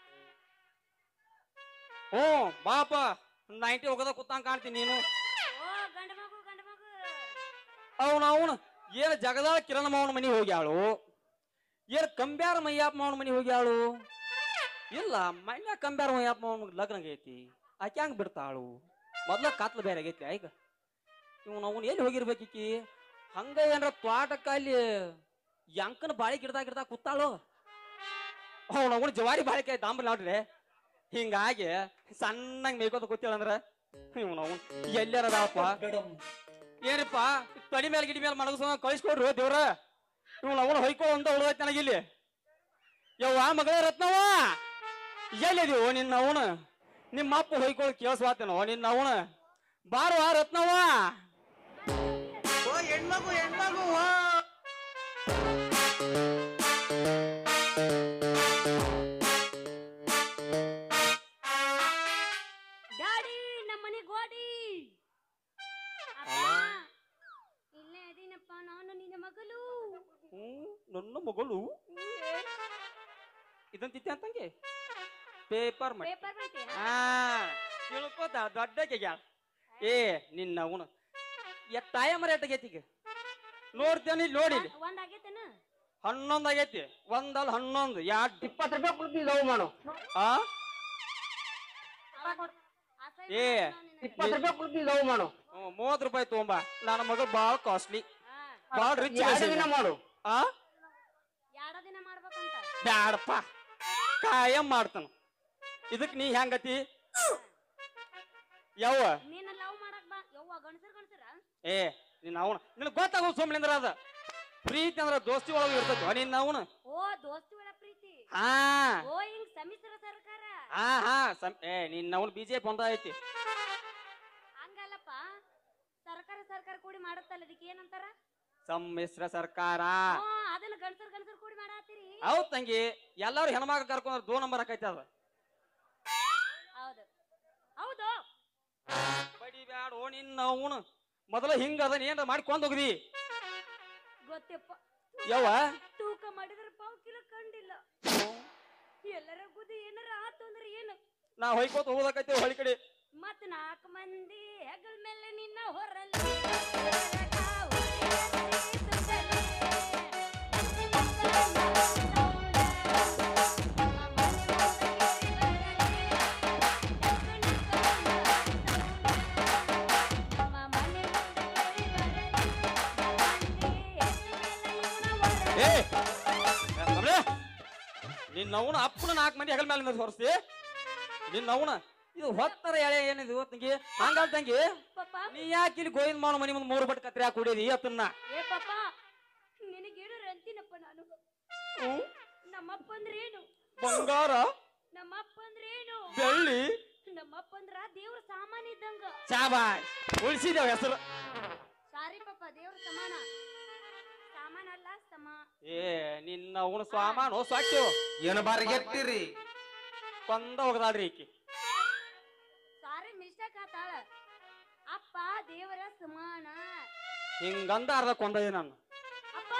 ಹ್ಞೂ ಬಾಪ ನೈಂಟಿ ಹೋಗದ ಕೂತಂಗ್ ಕಾಣ್ತೀನಿ ನೀನು ಓ ಗಂಡ ಮಗು ಗಂಡ ಮಗು ಅವನು ಅವನು ಏನು ಜಗದಾಳ ಕಿರಣ ಮಾವನ ಮನೆಗೆ ಹೋಗ್ಯಾಳು ಏನು ಕಂಬ್ಯಾರ ಮಯ್ಯಪ್ಪ ಮಾವನ ಮನೆಗೆ ಹೋಗ್ಯಾಳು ಇಲ್ಲ ಮನ್ಯ ಕಂಬ್ಯಾರ ಮಯ್ಯಪ್ಪ ಮಾವನ ಲಗ್ನ ಆಗೈತಿ ಆಕೆ ಹಂಗೆ ಬಿಡ್ತಾಳು ಮೊದ್ಲ ಕಾತ್ಲ ಬೇರೆ ಆಗೈತಿ ಈಗ ಇವನು ಅವನು ಎಲ್ಲಿ ಹೋಗಿರ್ಬೇಕಿಕ್ಕಿ ಹಂಗ ಏನ್ರ ತ್ವಾಟಕ್ಕ ಅಲ್ಲಿ ಯಂಕನ ಬಾಳಿ ಗಿಡದಾಗ ಗಿಡದಾಗ ಕೂತಾಳು ಅವನು ಅವನು ಜವಾರಿ ಬಾಳಿಕೆ ದಾಂಬಲ್ ನೋಡ್ರಿ ಹಿಂಗಾಗಿ ಸಣ್ಣಂಗ್ ಮೇಯ್ಕೋತ ಕೂತಿಳಂದ್ರ ಇವನು ಅವನು ಎಲ್ಲಾರ ಅದಾವಪ್ಪ ಏನಪ್ಪ ತಡಿ ಮೇಲೆ ಗಿಡಿ ಮೇಲೆ ಮಲಗಸ ಕಳಿಸ್ಕೊಡ್ರು ದೇವ್ರ ಇವ್ನು ಅವನು ಹೊಯ್ಕೋ ಅಂತ ಉಳ್ದೈತಿ ನನಗಿಲ್ಲಿ ಯವ್ವ ಮಗಳೇ ರತ್ನವ ಎಲ್ಲಿದೀವೋ ನಿನ್ನ ಅವನು ನಿಮ್ಮ ಅಪ್ಪ ಹೊಯ್ಕೊಳ್ಳಿ ಕೇಳಿಸ್ವಾತೇನೋ ನಿನ್ನ ಅವನು ಬಾರುವ ರತ್ನವ ಓ ಹೆಣ್ಮಗು ಹೆಣ್ಮಗು ಡ್ಯಾಡಿ ನಮ್ಮ ಮನೆ ಗೋಡಿ ಅಪ್ಪ ಇಲ್ಲೇ ಅದೀನಿ ಏನಪ್ಪ ನಾನು ನಿನ್ನ ಮಗಳು ಹ್ಮ್ ನನ್ನ ಮಗಳು ಇದಂತಿತ್ತೆ ಅಂತಂಗೆ ಪೇಪರ್ ಮಾಡಿ ಪೇಪರ್ ಮಾಡ್ತೀಯ ಆ ತಿಳ್ಕೋತ ದೊಡ್ಡ ಕೆಗ್ಯಾಳ ಏ ನಿನ್ನ ಅವನು ಎತ್ತಾಯ ಮರ ಎಟ್ಟಾಗೈತಿ ಈಗ ನೋಡ್ತೇನೆ ಇಲ್ಲಿ ನೋಡಿ ಇಲ್ಲಿ. ಒಂದ್ ಆಗೈತೇನ ಹನ್ನೊಂದು ಆಗೈತಿ ಒಂದಲ್ಲ ಹನ್ನೊಂದು ಎರಡು ಇಪ್ಪತ್ತು ರೂಪಾಯಿ ಕೊಡ್ತೀನಿ ಲವ್ ಮಾಡು ಆ ಅಸಹ್ಯ ಏ, ಮಾಡ್ತಾನ ಅವ್ನ್ ನಿನಗೆ. ಇಪ್ಪತ್ತು ರೂಪಾಯಿ ಕೊಡ್ತೀನಿ ಲವ್ ಮಾಡು ಹ್ಮ್, ಮೂವತ್ತು ರೂಪಾಯಿ ತೊಗೊಂಬ ನನ್ನ ಮಗಳು ಭಾಳ ಕಾಸ್ಟ್ಲಿ ಹಾ, ಭಾಳ ರಿಚ್ ಎರಡು ದಿನ ಮಾಡು ಆ ಎರಡ ದಿನ ಮಾಡ್ಬೇಕಂತ ಬ್ಯಾಡಪ್ಪ ಕಾಯಂ ಮಾಡ್ತಾನ ಇದಕ್ ನೀ ಹೆಂಗತಿ ಯವ್ವ ನೀನ ಲವ್ ಮಾಡಕ್ ಬಾ ಯವ್ವ ಗಣಸರ್ ಗಣಸರ ಏ ನಿನ್ನ ಅವನ ನಿನಗೆ ಗೊತ್ತಾಗೋ ಸುಮ್ಮನಿಂದ್ರ ಅದ ಪ್ರೀತಿ ಅಂದ್ರ ದೋಸ್ತಿ ಒಳಗೆ ಇರ್ತೈತಿ ನಿನ್ನ ಅವನು ಓ ದೋಸ್ತಿ ಒಳ ಪ್ರೀತಿ ಹಾ ಓ ಹಿಂಗ್ ಸಮ್ಮಿಶ್ರ ಸರ್ಕಾರ ಹಾ ಹಾ ಸಂ- ಏ ನಿನ್ನ ಅವನು ಬಿಜೆಪಿ ಒಂದ ಐತಿ ಹಂಗಲ್ಲಪ್ಪ ಸರ್ಕಾರ ಸರ್ಕಾರ ಕೂಡಿ ಮಾಡತ್ತಲ್ಲ ಅದಕ್ಕೆ ಏನಂತಾರ ಸಮ್ಮಿಶ್ರ ಸರ್ಕಾರ ಓ ಅದನ್ನ ಗಣಸರ್ ಗಣಸರ್ ಕೂಡಿ ಮಾಡತ್ತೀರಿ ಹೌದ್ ತಂಗಿ ಎಲ್ಲಾರು ಹೆಣ್ಮಕ್ಳು ಕರ್ಕೊಂಡ್ರ ದೋ ನಂಬರ್ ಹಾಕೈತಿ ಅದ ಹೌದು ಹೌದು ಬಡಿ ಬ್ಯಾಡ ಓ ನಿನ್ನ ಅವನು ಮೊದಲ ಹಿಂಗ ಅದನ್ನ ಏನ್ರ ಮಾಡ್ಕೊಂಡ್ ಹೋಗ್ದಿ ಗೊತ್ತಪ್ಪ ಯವ್ವ ತೂಕ ಮಾಡಿದ್ರೆ ಪಾವ್ ಕಿಲೋ ಕಂಡಿಲ್ಲ ಎಲ್ಲರ ಗುದಿ ಏನಾರ ಆತು ಅಂದ್ರೆ ಏನು ನಾ ಹೊಯ್ಕೋತ ಹೋಗೋದಕ್ಕೈತಿ ಹೊಳಿ ಕಡೆ ಮತ್ ನಾಲ್ಕು ಮಂದಿ ಹೆಗಲ್ ಮೇಲೆ ನಿನ್ನ ಹೊರಲಿ ಹೊರಗ ಹೊರೆಯಲ್ಲಿ ಸುತ್ತಲಿ. ನಮ್ಮ ಮನೆ ಮುಂದೆ ಕೇರಿ ಬರಲಿ. ಮಂದಿ ಹೆಗಲ ಮೇಲೆ ಇವನ ಹೊರಲಿ. ಏ ಕಮಲೆ ನಿನ್ನ ಅವನ ಅಪ್ಪನ ನಾಲ್ಕು ಮಂದಿ ಹೆಗಲ ಮೇಲೆ ಮೇಲೆ ಹೊರಸ್ತಿ ನಿನ್ನ ಅವನ ಇದು ಹೊತ್ತರ ಎಳೆ ಏನಿದು ತಂಗಿ ಹಂಗಾಲ್ ತಂಗಿ ಪಾಪ ನೀ ಯಾಕೆ ಇಲ್ಲಿ ಗೋವಿಂದ ಮಾವನ ಮನಿ ಮುಂದೆ ಮೂರು ಬಟ್ ಕತ್ರಿ ಹಾಕಿ ಕುಡಿಯೋದಿ ಅತ್ತನ್ನ ಏ ಪಾಪ ನಿನಗೇನು ಅಂತೀನಪ್ಪ ನಾನು ನಮ್ಮಪ್ಪ ಅಂದ್ರೆ ಏನು ಬಂಗಾರ ನಮ್ಮಪ್ಪ ಅಂದ್ರೆ ಏನು ಬೆಳ್ಳಿ ನಮ್ಮಪ್ಪ ಅಂದ್ರ ದೇವ್ರ ಸಾಮಾನ್ ಇದ್ದಂಗ ಚಾಬಾಯ್ ಉಳಿಸಿದೇವ ಹೆಸರು ಸಾರಿ ಪಾಪ ದೇವ್ರ ಸಮಾನ ಸಾಮಾನ ಅಲ್ಲ ಸಮ ಏ ನಿನ್ನ ಅವನ ಸ್ವಾಮಾನು ಸಾಕ್ಯೋ ಏನು ಬಾರಿಗೆಟ್ಟಿರಿ ಕೊಂದ ಹೋಗದಾಳ್ರಿ ಈಕಿ ಸಾರಿ ಮಿಸ್ಟೇಕ್ ಆತಾಳ ಅಪ್ಪ ದೇವರ ಸಮಾನ ಹಿಂಗಂದ ಅರ್ಧ ಕೊಂದದೆ ನಾನು ಅಪ್ಪ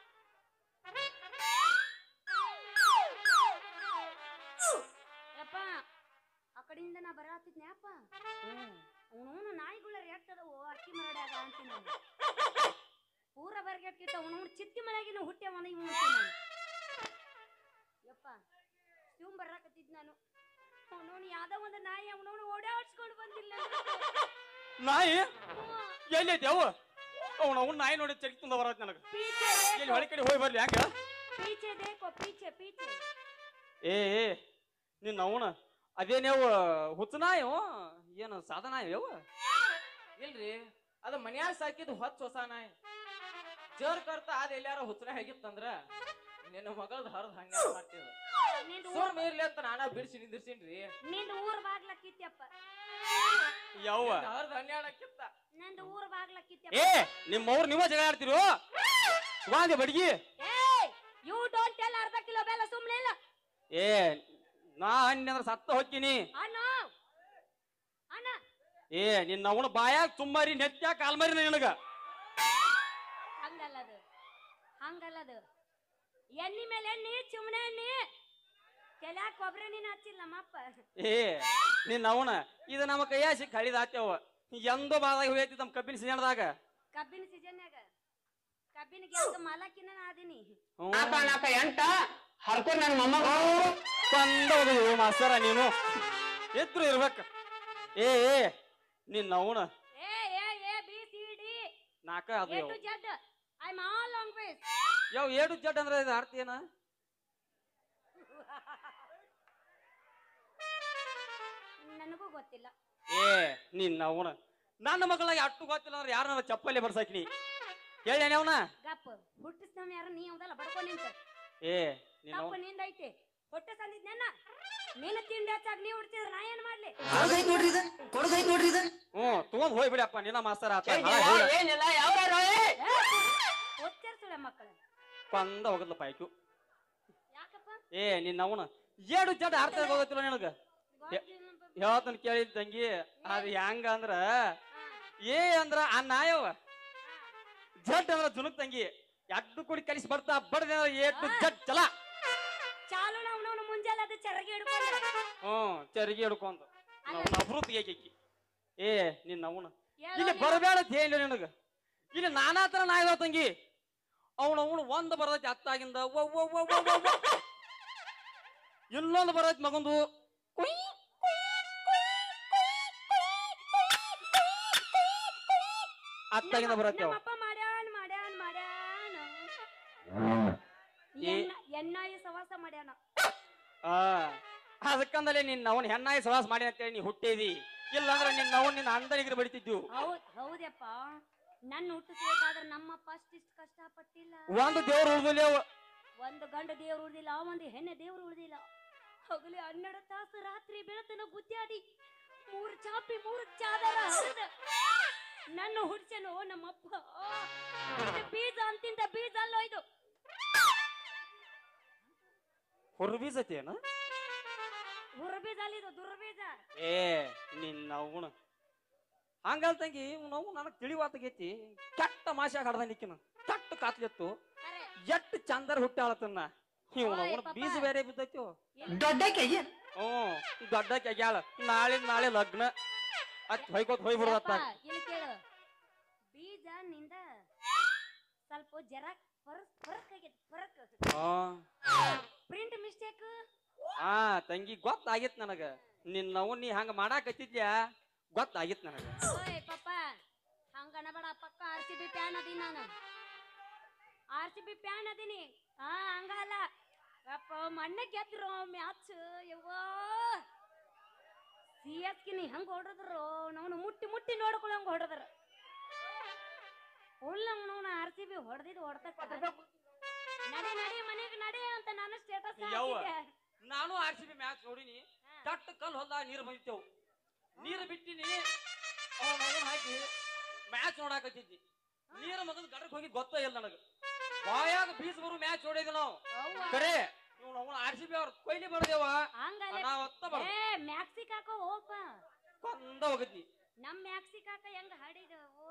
ಯಪ್ಪ ಆ ಕಡೆಯಿಂದ ನಾ ಬರಾತಿದ್ನೆ ಅಪ್ಪ ಅವನು ನಾಯಿಗಳ ಎಟ್ಟದವು ಅಕ್ಕಿ ಮರಡ್ಯಾಗ ಅಂತೀನಿ ನಾನು ಪೂರ ಬರ್ಗೆಟ್ಕಿಟ್ಟ ಅವನು ಚಿತ್ತಿ ಮನೆಯಾಗಿನ ಹುಟ್ಟ್ಯ ಮನೆ ಇವ್ ಅಂತೀನಿ ನಾನು ಯಪ್ಪ ಶಿವ್ ಬರಾಕತ್ತಿದ್ ನಾನು ಅವನವನು ಯಾವ್ದೋ ಒಂದು ನಾಯಿ ಅವನವನು ಓಡಾಡ್ಸ್ಕೊಂಡು ಬಂದಿಲ್ಲ ನಾಯಿ ಎಲ್ಲೈತಿ ಅವು ಅವನ ಅವ್ನ ನಾಯಿ ನೋಡಿ ಚರಿಕ್ ತುಂದ ಬರತ್ ನನಗ ಪೀಚೆ ಎಲ್ಲಿ ಹೊಳಿ ಕಡೆ ಹೋಗಿ ಬರ್ಲಿ ಹಂಗ ಪೀಚೆ ದೇಕೋ ಪೀಚೆ ಪೀಚೆ ಏ ಏ ನಿನ್ನ ಅವನ ಅದೇನೇವು ಹುಚ್ಚನಾಯೋ ಏನು ಸಾಧನಾಯವ ಇಲ್ರಿ ಅದು ಮನ್ಯಾಗ ಸಾಕಿದ್ ಹೊಚ್ಚ ಹೊಸ ನಾಯಿ ಜರ್ ಕರ್ತ ಅದ ಎಲ್ಲಾರ ಹುಚ್ಚನ ಹೇಗಿತ್ತಂದ್ರ ನಿನ್ನ ಮಗಳದ್ ಹರಿದ್ ಹಂಗ ಮಾಡ್ತಿದ್ರು ನಿಂದು ಊರ್ ಸುರ್ಮ ಇರ್ಲಿ ಅಂತ ನಾನ ಬಿಡಿಸಿ ನಿಂದಿರ್ಸಿನ್ರಿ ನಿಂದು ಊರ್ ಬಾಗ್ಲಕ್ಕಿತ್ಯಪ್ಪ ಯವ್ವ ಹರಿದ್ ಹನ್ನೆರಡಕ್ಕಿತ್ತ ನಂದು ಊರ್ ಬಾಗ್ಲಕ್ಕಿತ್ಯಪ್ಪ ಏ ನಿಮ್ಮ ಅವ್ರು ನೀವ ಜಗಳ ಆಡ್ತಿರು ವಾಂದೆ ಬಡ್ಗಿ ಏಯ್ ಯು ಡೋಂಟ್ ಟೆಲ್ ಅರ್ಧ ಕಿಲೋ ಬೆಲ್ಲ ಸುಮ್ನೆ ಇಲ್ಲ ಏ ನಾ ಅಂದ್ರೆ ಸತ್ತ ಹೊಕ್ಕಿನಿ ಅಣ್ಣ ಅಣ್ಣ ಏ ನಿನ್ನ ಅವನ ಬಾಯಾಗ ಸುಮ್ಮಾರಿ ನೆತ್ಯ ಕಾಲ್ಮರಿ ನಿನಗ ಹಂಗಲ್ಲದು ಹಂಗಲ್ಲದು ಎಣ್ಣಿ ಮೇಲೆ ಎಣ್ಣಿ ಚುಮ್ನೆ ಎಣ್ಣಿ ಕೆಲ್ಯಾಕ ಕೊಬ್ಬರಿ ನೀನು ಹಚ್ಚಿಲ್ಲ ನಮ್ಮಪ್ಪ ಏ ನಿನ್ನ ಅವನ ಇದು ನಮ್ಮ ಕೈಯ ಸಿಕ್ಕ ಹಳಿದಾತ್ಯವ ಎಂದೋ ಬಾದಾಗ ಹೋಯ್ತಿ ನಮ್ಮ ಕಬ್ಬಿನ ಸೀಜನ್ದಾಗ ಕಬ್ಬಿನ ಸೀಸನ್ಯಾಗ ಕಬ್ಬಿನ ಗೆಲ್ಕ ಮಾಲಕಿನ ನಾದಿನಿ ಎಂಟ ಹರ್ಕೊಂಡ್ ನನ್ನ ಮೊಮ್ಮಗ ಕಂದೋದು ಮಾಸ್ತರ ನೀನು ಎದ್ರು ಇರ್ಬೇಕ ಏ ಏ ನಿನ್ನ ಅವನ ಏ ಏ ಎ ಬಿ ಸಿ ಡಿ ನಾಕ ಅದು ಎ ಯವ್ to Z I am all language ಯಾವ ಏಡು ಜಡ್ ಅಂದ್ರೆ ಇದು ಅರ್ಥ ಏನ ನನಗೂ ಗೊತ್ತಿಲ್ಲ ಏ ನಿನ್ನ ಅವನ ನನ್ನ ಮಗಳಾಗ ಅಟ್ಟು ಗೊತ್ತಿಲ್ಲ ಅಂದ್ರೆ ಯಾರನ್ನ ಚಪ್ಪಲಿ ಬರ್ಸಾಕಿನಿ ಹೇಳೇನೆ ಅವನ ಗಪ್ ಹುಟ್ಟಿಸ್ನವ್ ಯಾರು ನೀ ಹೌದಲ್ಲ ಬಡ್ಕೊಂಡ್ ನಿಂತ ಏ ನಿನ್ನ ತಪ್ಪು ನಿಂದೈತಿ ಹೊಟ್ಟೆ ಸಂದಿದ್ನೆನ್ನ ನೀನು ತಿಂಡಿ ಹಚ್ಚಾಗ ನೀ ಹುಡ್ತಿದ್ರ ನಾ ಏನ್ ಮಾಡ್ಲಿ ಕೊಡಗೈತ್ ನೋಡ್ರಿ ಇದು ಕೊಡಗೈತ್ ನೋಡ್ರಿ ಇದು ಹ್ಞೂ ತಗೊಂಡ್ ಹೋಗ್ಬಿಡಪ್ಪ ನಿನ್ನ ಮಾಸ್ತರ ಆತ ಏನಿಲ್ಲ ಯಾವ ಒಚ್ಚರ್ಸುಳೆ ಮಕ್ಕಳು ಕೊಂದ ಹೋಗದ್ಲ ಪಾಯ್ಕು ಯಾಕಪ್ಪ ಏ ನಿನ್ನ ಅವನ ಏಡು ಜಡ್ ಅರ್ಥ ಹೋಗತ್ತಿಲ್ಲ ನಿನಗ ಗೊತ್ತಿಲ್ಲಪ್ಪ. ಹೇಳ್ತಾನ ಕೇಳಿದ್ ತಂಗಿ ಅದ್ ಹೆಂಗ ಅಂದ್ರ ಹಾ, ಏ ಅಂದ್ರ ಆ ನಾಯವ ಹಾ. ಜಡ್ ಅಂದ್ರ ಜುನುಕ್ ತಂಗಿ ಎಡ್ಡು ಕೂಡಿ ಕಲಿಸಿ ಬರ್ತಾ ಬಡದ ಎ ಟು ಜಡ್ ಚಲ ಚಾಲು ನಾವು ನಾವು ಮುಂಜಾನೆ ಅದು ಚರಗಿ ಹಿಡ್ಕೊಂಡು ಹ್ಮ್ ಚರಿಗೆ ಹಿಡ್ಕೊಂತ ಅಲ್ಲ. ನಾವು ನಫ್ರತ್ ಏಕಿ ಏ ನಿನ್ನ ಅವನ ಹೇಳು ಇಲ್ಲಿ ನೀನು. ಬರಬೇಡ ಅಂತ ಹೇಳಿ ನಿನಗ ಇಲ್ಲಿ ನಾನಾ ತರ ನಾ ಇದಾವ ತಂಗಿ ಅವನು ಅವನು ಒಂದ್ ಬರದೈತಿ ಅತ್ತಾಗಿಂದ ಅವ್ವ, ಅವ್ವ, ಅವ್ವ, ಅವ್ವ, ಅವ್ವ, ಅವ್ವ. ಇನ್ನೊಂದು ಬರದೈತಿ ಮಗಂದು ಕುಯ್, ಕುಯ್, ಕುಯ್, ಕುಯ್, ಕುಯ್, ಕುಯ್, ಕುಯ್. ಅತ್ತಾಗಿಂದ ನಮ್ಮ- ಬರತ್ತೇವ ನಮ್ಮಪ್ಪ ಮಾಡ್ಯಾನ್ ಮಾಡ್ಯಾನ್ ಮಾಡ್ಯಾನ ಏ- ಎಣ್ಣ- ಎಣ್ಣಾಯಿ ಸವಾಸ ಮಾಡ್ಯಾನ ಆ ಅದಕ್ಕಂದಲೇ ನಿನ್ನ ಅವನ್ ಹೆಣ್ಣಾಯಿ ಸವಾಸ ಮಾಡಿ ಅಂತೇಳಿ ನೀ ಹುಟ್ಟಿದಿ ಇಲ್ಲಾಂದ್ರೆ ನಿನ್ನ ಅವನ್ ನಿನ್ನ ಅಂದನಿಗ್ರಿ ಬಡಿತಿದ್ವು ಹೌದ್ ಹೌದಪ್ಪ ನನ್ನ ಹುಟ್ಟಿಸ್ಬೇಕಾದ್ರೆ ನಮ್ಮಪ್ಪ ಅಷ್ಟಿಷ್ಟು ಕಷ್ಟಪಟ್ಟಿಲ್ಲ ಒಂದು ದೇವ್ರು ಉಳ್ದಿಲ್ಲ ಅವ ಒಂದು ಗಂಡ ದೇವ್ರು ಉಳ್ದಿಲ್ಲ ಒಂದು ಹೆಣ್ಣೆ ದೇವ್ರು ಉಳ್ದಿಲ್ಲ ಹಗಲಿ ಹನ್ನೆರಡು ತಾಸು ರಾತ್ರಿ ಬೆಳತನ ಗುದ್ದಾಡಿ ಮೂರು ಚಾಪಿ ಮೂರು ಚಾದರ ಹರಿದ ನನ್ನ ಹುಡ್ಸನು ನಮ್ಮಪ್ಪ ಇದು ಬೀಜ ಅಂತಿಂತ ಬೀಜ ಅಲ್ಲೋ ಇದು ಹೊರ ಬೀಸತೇನ ಹುರ ಬೀಜ ಅಲ್ಲ ಇದು ದುರ್ ಬೀಜ ಏ ನಿನ್ನ ಅವನು ಹಂಗಲ್ ತಂಗಿ ನಾವು ನನಗೆ ತಿಳಿವಾತಗೈತಿ ಕೆಟ್ಟ ಮಾಸ್ಯಾಗ ಹಡ್ದ ನಿಕ್ಕಿನ ಕೆಟ್ಟ ಕಾತ್ಲೆತ್ತು ಖರೆ. ಎಟ್ಟು ಚಂದರ್ ಹುಟ್ಟಾಳತನ್ನ ಇವನು ಓಯ್ ಅವನು ಪಾಪ. ಬೀಜ ಬೇರೆ ಬಿದ್ದೈತಿ ದೊಡ್ಡಕ್ಕೆ ಹ್ಞೂ ದೊಡ್ಡ ಕೆಗ್ಯಾಳ ನಾಳೆ ನಾಳೆ ಲಗ್ನ ಅತ್ ಹೊಯ್ಕೋತ್ ಹೋಯ್ ಬಿಡತ್ತ ಯಪ್ಪ, ಇಲ್ಲಿ ಕೇಳು ಬೀಜ ನಿಂದ ಸ್ವಲ್ಪ ಜರ ಫರಕ್ ಫರಕ್ ಆಗೈತಿ ಫರಕ್ ಪ್ರಿಂಟ್ ಮಿಸ್ಟೇಕ್ ಹಾ ತಂಗಿ ಗೊತ್ತಾಗಿತ್ ನನಗ ನಿನ್ನ ಅವ್ನ್ ನೀ ಹಂಗ ಮಾಡಾಕತ್ತಿದ್ಯಾ ಗೊತ್ತಾಗಿತ್ ನನಗ ಓಯ್ ಪಪ್ಪ ಹಂಗ ಅನಬೇಡ ಪಕ್ಕ ಆರ್ ಸಿ ಬಿ ಪ್ಯಾನ್ ಅದೀನಿ ನಾನು ಆರ್ ಸಿ ಬಿ ಪ್ಯಾನ್ ಅದೀನಿ ಹಾ ಹಂಗ ಅಲ್ಲ ಅಪ್ಪ ಮಣ್ಣ ಗೆದ್ರು ಮ್ಯಾಚ್ ಯವ್ವಾ ಸಿ ಎಸ್ ಕಿನಿ ಹಂಗ ಹೊಡೆದ್ರು ನಾವು ಮುಟ್ಟಿ ಮುಟ್ಟಿ ನೋಡ್ಕೊಳ್ಳಂಗ ಹೊಡೆದ್ರ ಫುಲ್ ನಾವು ಆರ್ ಸಿ ಬಿ ಹೊಡೆದಿದ್ದು ಹೊಡೆದ ನಡಿ ನಡಿ ಮನೆಗೆ ನಡಿ ಅಂತ ನಾನು ಸ್ಟೇಟಸ್ ಯವ್ವ. ನಾನು ಆರ್ ಸಿ ಬಿ ಮ್ಯಾಚ್ ನೋಡಿನಿ ತಟ್ಟ ಕಲ್ ಹೊಲ್ದಾಗ ನೀರು ಬಂದಿತ್ತೇವು ನೀರು ಬಿಟ್ಟಿನಿ ಅವನ ಅವನ್ ಹಾಕಿ ಮ್ಯಾಚ್ ನೋಡಾಕತ್ತಿದ್ದಿ ನೀರು ಮಗನ್ ಗಡಕ್ ಹೋಗಿ ಗೊತ್ತೇ ಇಲ್ಲ ನನಗ ಬಾಯಾಗ ಬೀಸ್ ಬರು ಮ್ಯಾಚ್ ನೋಡಿದ್ವಿ ನಾವು ಕರೆ ಇವ್ನು ಅವನ ಆರ್ ಸಿ ಬಿ ಅವ್ರ ಕೊಯ್ಲಿ ಬರ್ದೇವ ಹಂಗಲ್ಲ ನಾವ್ ಹೊತ್ತ ಬರ್ ಏ ಮ್ಯಾಕ್ಸಿ ಕಾಕ ಹೋಗ್ಪ ಕೊಂದ ಹೋಗಿದ್ನಿ ನಮ್ ಮ್ಯಾಕ್ಸಿ ಕಾಕ ಹೆಂಗ ಹಾಡಿದವು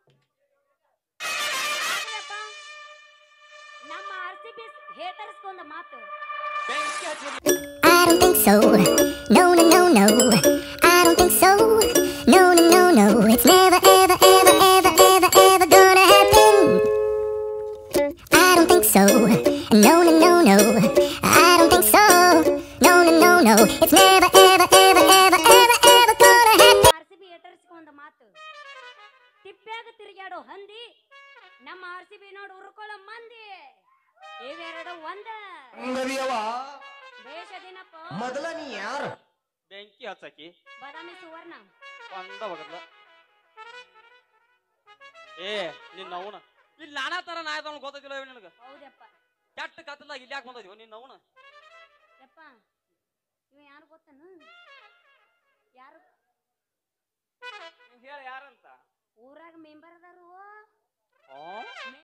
ನಮ್ಮ ಆರ್ ಸಿ ಬಿ ಹೇಟರ್ಸ್ ಒಂದು ಮಾತು ಬೆಂಕಿ ಹಚ್ಚಿ I don't think so. No, no, no, no. I don't think so. No, no, no, no. It's never, ever, ever, ever, ever, ever gonna happen. I don't think so. No, no, no, no. I don't think so. No, no, no, no. It's never, ever, ever, ever, ever, ever gonna happen. R C B haters ಒಂದು ಮಾತು ತಿಪ್ಪ್ಯಾಗ ತಿರುಗಾಡೋ ಹಂದಿ ನಮ್ಮ R C B ನೋಡು ಉರ್ಕೊಳ್ಳೋ ಮಂದಿ ಇವೆರಡು ಒಂದ ಹಂಗದಿಯವ ದೇಶದಿನಪ್ಪ ಮೊದಲ ನೀ ಯಾರು ಬೆಂಕಿ ಹಚ್ಚಕಿ ಬಾದಾಮಿ ಸುವರ್ಣ ಕೊಂದ ಹೋಗದ್ಲ ಏ ನಿನ್ನ ಅವನ ಇಲ್ಲಿ ನಾನಾ ತರ ನಾಯದವನು ಗೊತ್ತಿಲ್ಲ ನಿನಗ ಹೌದಪ್ಪ ಕೆಟ್ಟ ಕತ್ತಲಾಗ ಇಲ್ಲಿ ಯಾಕೆ ಬಂದದ್ಯೋ ನಿನ್ನ ಅವನ ಯಪ್ಪ ಇವ ಯಾರು ಗೊತ್ತನು ಯಾರು ಹೇಳ ಯಾರಂತ ಊರಾಗ ಮೆಂಬರ್ ಅದಾರು ಆ?